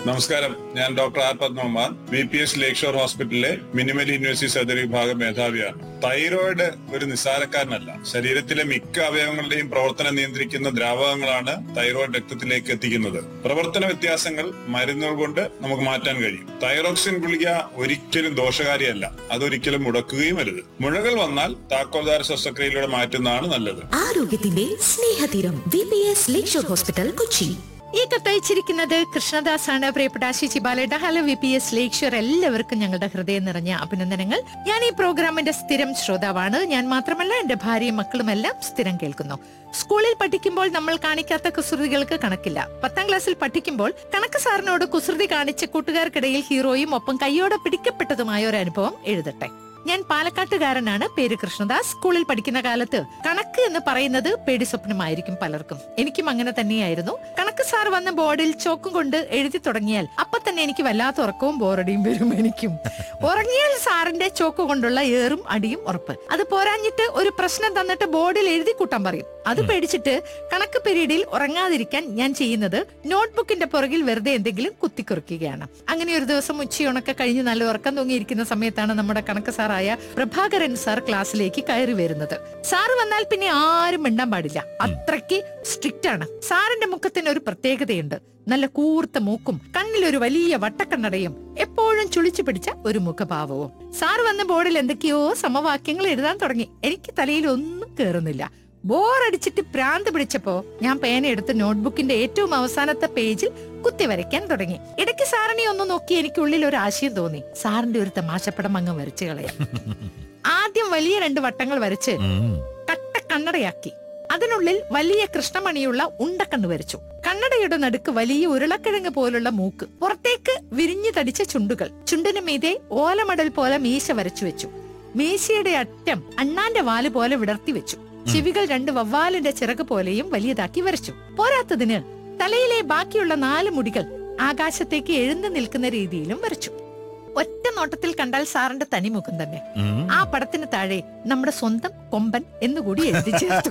നമസ്കാരം ഞാൻ doctor R Padmakumar B P S Lakeshore ഹോസ്പിറ്റലിലെ മിനിമൽ യൂണിവേഴ്സിറ്റി സർജറി വിഭാഗം മേധാവിയാണ് തൈറോയിഡ് ഒരു നിസ്സാരക്കാരനല്ല ശരീരത്തിലെ മിക്ക അവയവങ്ങളുടെയും പ്രവർത്തനം നിയന്ത്രിക്കുന്ന ദ്രാവകങ്ങളാണ് തൈറോയിഡ് രക്തത്തിലേക്ക് എത്തിക്കുന്നത് പ്രവർത്തന വ്യത്യാസങ്ങൾ മരുന്നുകൾ കൊണ്ട് നമുക്ക് മാറ്റാൻ കഴിയും തൈറോക്സിൻ ഗുളിക ഒരിക്കലും ദോഷകാരിയല്ല അതൊരിക്കലും മുടക്കുകയും അരുത് മുഴകൾ വന്നാൽ താക്കോൽദാര ശസ്ത്രക്രിയയിലൂടെ മാറ്റുന്നതാണ് നല്ലത് ആരോഗ്യത്തിന്റെ Snehatheeram V P S Lakeshore hospital Kochi ഈ കത്തയച്ചിരിക്കുന്നത് കൃഷ്ണദാസ് ആണ് പ്രിയപ്പെട്ട ആശിച്ചി ബാലയുടെ hello V P S Lakeshore എല്ലാവർക്കും ഞങ്ങളുടെ ഹൃദയം നിറഞ്ഞ അഭിനന്ദനങ്ങൾ ഞാൻ ഈ പ്രോഗ്രാമിന്റെ സ്ഥിരം ശ്രോതാവാണ് ഞാൻ മാത്രമല്ല എന്റെ ഭാര്യയും മക്കളും എല്ലാം സ്ഥിരം കേൾക്കുന്നു സ്കൂളിൽ പഠിക്കുമ്പോൾ നമ്മൾ കാണിക്കാത്ത കുസൃതികൾക്ക് കണക്കില്ല പത്താം ക്ലാസ്സിൽ പഠിക്കുമ്പോൾ കണക്ക് സാറിനോട് കുസൃതി കാണിച്ച കൂട്ടുകാർക്കിടയിൽ ഹീറോയും ഒപ്പം കയ്യോടെ പിടിക്കപ്പെട്ടതുമായ ഒരു അനുഭവം എഴുതട്ടെ ഞാൻ പാലക്കാട്ടുകാരനാണ് പേര് കൃഷ്ണദാസ് സ്കൂളിൽ പഠിക്കുന്ന കാലത്ത് കണക്ക് എന്ന് പറയുന്നത് പേടി സ്വപ്നമായിരിക്കും പലർക്കും എനിക്കും അങ്ങനെ തന്നെയായിരുന്നു കണക്ക് സാർ വന്ന ബോർഡിൽ ചോക്കും കൊണ്ട് എഴുതി തുടങ്ങിയാൽ അപ്പൊ തന്നെ എനിക്ക് വല്ലാത്ത ഉറക്കവും ബോറടിയും വരും എനിക്കും ഉറങ്ങിയാൽ സാറിന്റെ ചോക്ക് കൊണ്ടുള്ള ഏറും അടിയും ഉറപ്പ് അത് പോരാഞ്ഞിട്ട് ഒരു പ്രശ്നം തന്നിട്ട് ബോർഡിൽ എഴുതി കൂട്ടാൻ പറയും അത് പേടിച്ചിട്ട് കണക്ക് പീരീഡിൽ ഉറങ്ങാതിരിക്കാൻ ഞാൻ ചെയ്യുന്നത് നോട്ട്ബുക്കിന്റെ പുറകിൽ വെറുതെ എന്തെങ്കിലും കുത്തിക്കുറിക്കുകയാണ് അങ്ങനെ ഒരു ദിവസം ഉച്ചയുണക്കെ കഴിഞ്ഞ് നല്ല ഉറക്കം തൂങ്ങിയിരിക്കുന്ന സമയത്താണ് നമ്മുടെ കണക്ക് സാറായ പ്രഭാകരൻ സാർ ക്ലാസ്സിലേക്ക് കയറി വരുന്നത് സാറ് വന്നാൽ പിന്നെ ആരും മിണ്ടാൻ പാടില്ല അത്രയ്ക്ക് സ്ട്രിക്റ്റ് ആണ് സാറിന്റെ മുഖത്തിന് ഒരു പ്രത്യേകതയുണ്ട് നല്ല കൂർത്ത മൂക്കും കണ്ണിലൊരു വലിയ വട്ടക്കണ്ണടയും എപ്പോഴും ചുളിച്ചു പിടിച്ച ഒരു മുഖഭാവവും സാർ വന്ന ബോർഡിൽ എന്തൊക്കെയോ സമവാക്യങ്ങൾ എഴുതാൻ തുടങ്ങി എനിക്ക് തലയിൽ ഒന്നും കേറുന്നില്ല ബോറടിച്ചിട്ട് ഭ്രാന്ത് പിടിച്ചപ്പോ ഞാൻ പേന എടുത്ത് നോട്ട്ബുക്കിന്റെ ഏറ്റവും അവസാനത്തെ പേജിൽ കുത്തി വരയ്ക്കാൻ തുടങ്ങി ഇടയ്ക്ക് സാറിനെ ഒന്ന് നോക്കി എനിക്കുള്ളിൽ ഒരു ആശയം തോന്നി സാറിന്റെ ഒരു തമാശപ്പടം അങ്ങ് വരച്ചു കളയാം ആദ്യം വലിയ രണ്ട് വട്ടങ്ങൾ വരച്ച് കട്ട കണ്ണടയാക്കി അതിനുള്ളിൽ വലിയ കൃഷ്ണമണിയുള്ള ഉണ്ടക്കണ്ണ് വരച്ചു കണ്ണടയുടെ നടുക്ക് വലിയ ഉരുളക്കിഴങ്ങ് പോലുള്ള മൂക്ക് പുറത്തേക്ക് വിരിഞ്ഞു തടിച്ച ചുണ്ടുകൾ ചുണ്ടിന് മീതെ ഓലമടൽ പോലെ മീശ വരച്ചു വെച്ചു മീശയുടെ അറ്റം അണ്ണാന്റെ വാല് പോലെ വിടർത്തി വെച്ചു ചെവികൾ രണ്ട് വവ്വാലിന്റെ ചിറക് പോലെയും വലിയതാക്കി വരച്ചു പോരാത്തതിന് തലയിലെ ബാക്കിയുള്ള നാല് മുടികൾ ആകാശത്തേക്ക് എഴുന്നു നിൽക്കുന്ന രീതിയിലും വരച്ചു ഒറ്റ നോട്ടത്തിൽ കണ്ടാൽ സാറിന്റെ തനിമുഖം തന്നെ ആ പടത്തിന് താഴെ നമ്മുടെ സ്വന്തം കൊമ്പൻ എന്നുകൂടി എഴുതി ചേർത്തു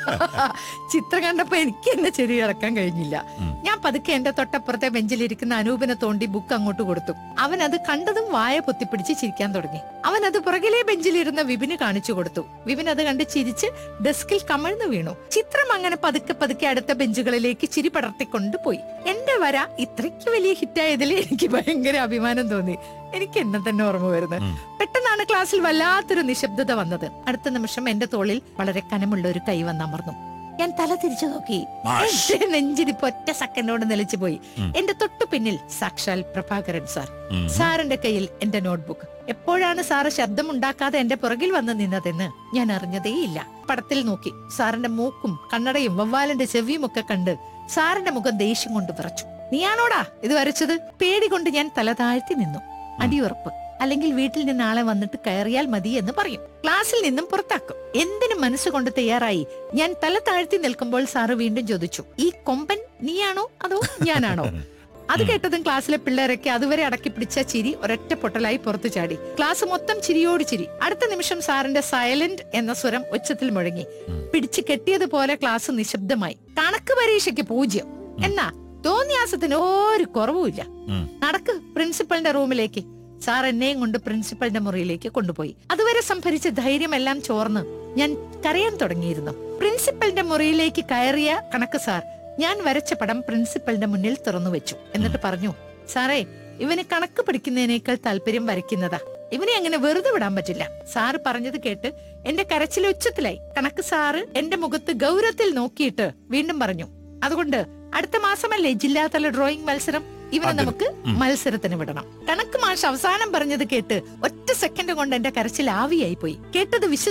ചിത്രം കണ്ടപ്പോ എനിക്ക് എന്നെ ചെരി ഇറക്കാൻ കഴിഞ്ഞില്ല ഞാൻ പതുക്കെ എന്റെ തൊട്ടപ്പുറത്തെ ബെഞ്ചിലിരിക്കുന്ന അനൂപിനെ തോണ്ടി ബുക്ക് അങ്ങോട്ട് കൊടുത്തു അവൻ അത് കണ്ടതും വായ പൊത്തിപ്പിടിച്ച് ചിരിക്കാൻ തുടങ്ങി അവൻ അത് പുറകിലെ ബെഞ്ചിലിരുന്ന വിപിന് കാണിച്ചു കൊടുത്തു വിപിൻ അത് കണ്ട് ചിരിച്ച് ഡെസ്കിൽ കമഴ്ന്നു വീണു ചിത്രം അങ്ങനെ പതുക്കെ പതുക്കെ അടുത്ത ബെഞ്ചുകളിലേക്ക് ചിരി പടർത്തിക്കൊണ്ട് പോയി എന്റെ വര ഇത്രയ്ക്ക് വലിയ ഹിറ്റായതിൽ എനിക്ക് ഭയങ്കര അഭിമാനം തോന്നി എനിക്ക് എന്നെ തന്നെ ഓർമ്മ വരുന്നത് പെട്ടെന്നാണ് ക്ലാസ്സിൽ വല്ലാത്തൊരു നിശബ്ദത വന്നത് അടുത്ത നിമിഷം എന്റെ തോളിൽ വളരെ കനമുള്ള ഒരു കൈ വന്നമർന്നു ഞാൻ തല തിരിച്ചു നോക്കി എന്റെ നെഞ്ചിരിപ്പ് ഒറ്റ സെക്കൻഡോട് നിലച്ചു പോയി എന്റെ തൊട്ടു പിന്നിൽ സാക്ഷാൽ പ്രഭാകരൻ സാർ സാറിന്റെ കയ്യിൽ എന്റെ നോട്ട്ബുക്ക് എപ്പോഴാണ് സാറ് ശബ്ദം ഉണ്ടാക്കാതെ എന്റെ പുറകിൽ വന്ന് നിന്നതെന്ന് ഞാൻ അറിഞ്ഞതേയില്ല പടത്തിൽ നോക്കി സാറിന്റെ മൂക്കും കണ്ണടയും വവ്വാലിന്റെ ചെവിയും ഒക്കെ കണ്ട് സാറിന്റെ മുഖം ദേഷ്യം കൊണ്ട് വിറച്ചു നീയാണോടാ ഇത് വരച്ചത് പേടി കൊണ്ട് ഞാൻ തല താഴ്ത്തി നിന്നു അടിയുറപ്പ് അല്ലെങ്കിൽ വീട്ടിൽ നിന്ന് ആളെ വന്നിട്ട് കയറിയാൽ മതി എന്ന് പറയും ക്ലാസ്സിൽ നിന്നും പുറത്താക്കും എന്തിനു മനസ്സുകൊണ്ട് തയ്യാറായി ഞാൻ തല താഴ്ത്തി നിൽക്കുമ്പോൾ സാറ് വീണ്ടും ചോദിച്ചു ഈ കൊമ്പൻ നീയാണോ അതോ ഞാനാണോ അത് കേട്ടതും ക്ലാസ്സിലെ പിള്ളേരൊക്കെ അതുവരെ അടക്കി പിടിച്ച ചിരി ഒരൊറ്റ പൊട്ടലായി പുറത്തു ചാടി ക്ലാസ് മൊത്തം ചിരിയോട് ചിരി അടുത്ത നിമിഷം സാറിന്റെ സൈലന്റ് എന്ന സ്വരം ഉച്ചത്തിൽ മുഴങ്ങി പിടിച്ചു കെട്ടിയതുപോലെ ക്ലാസ് നിശബ്ദമായി കണക്ക് പരീക്ഷയ്ക്ക് പൂജ്യം എന്നാ തോന്നിയാസത്തിന് ഒരു കുറവുമില്ല നടക്ക് പ്രിൻസിപ്പലിന്റെ റൂമിലേക്ക് സാർ എന്നെയും കൊണ്ട് പ്രിൻസിപ്പലിന്റെ മുറിയിലേക്ക് കൊണ്ടുപോയി അതുവരെ സംഭരിച്ച ധൈര്യമെല്ലാം ചോർന്ന് ഞാൻ കരയാൻ തുടങ്ങിയിരുന്നു പ്രിൻസിപ്പലിന്റെ മുറിയിലേക്ക് കയറിയ കണക്ക് സാർ ഞാൻ വരച്ച പടം പ്രിൻസിപ്പലിന്റെ മുന്നിൽ തുറന്നു വെച്ചു എന്നിട്ട് പറഞ്ഞു സാറേ ഇവന് കണക്ക് പഠിക്കുന്നതിനേക്കാൾ താല്പര്യം വരയ്ക്കുന്നതാ ഇവനെ അങ്ങനെ വെറുതെ വിടാൻ പറ്റില്ല സാറ് പറഞ്ഞത് കേട്ട് എന്റെ കരച്ചിൽ ഉച്ചത്തിലായി കണക്ക് സാറ് എന്റെ മുഖത്ത് ഗൗരവത്തിൽ നോക്കിയിട്ട് വീണ്ടും പറഞ്ഞു അതുകൊണ്ട് അടുത്ത മാസമല്ലേ ജില്ലാതല ഡ്രോയിങ് മത്സരം ഇവനെ നമുക്ക് മത്സരത്തിന് വിടണം കണക്ക് മാഷ് അവസാനം പറഞ്ഞത് കേട്ട് ഒറ്റ സെക്കൻഡ് കൊണ്ട് എന്റെ കരച്ചിൽ ആവിയായി പോയി കേട്ടത് വിശ്വ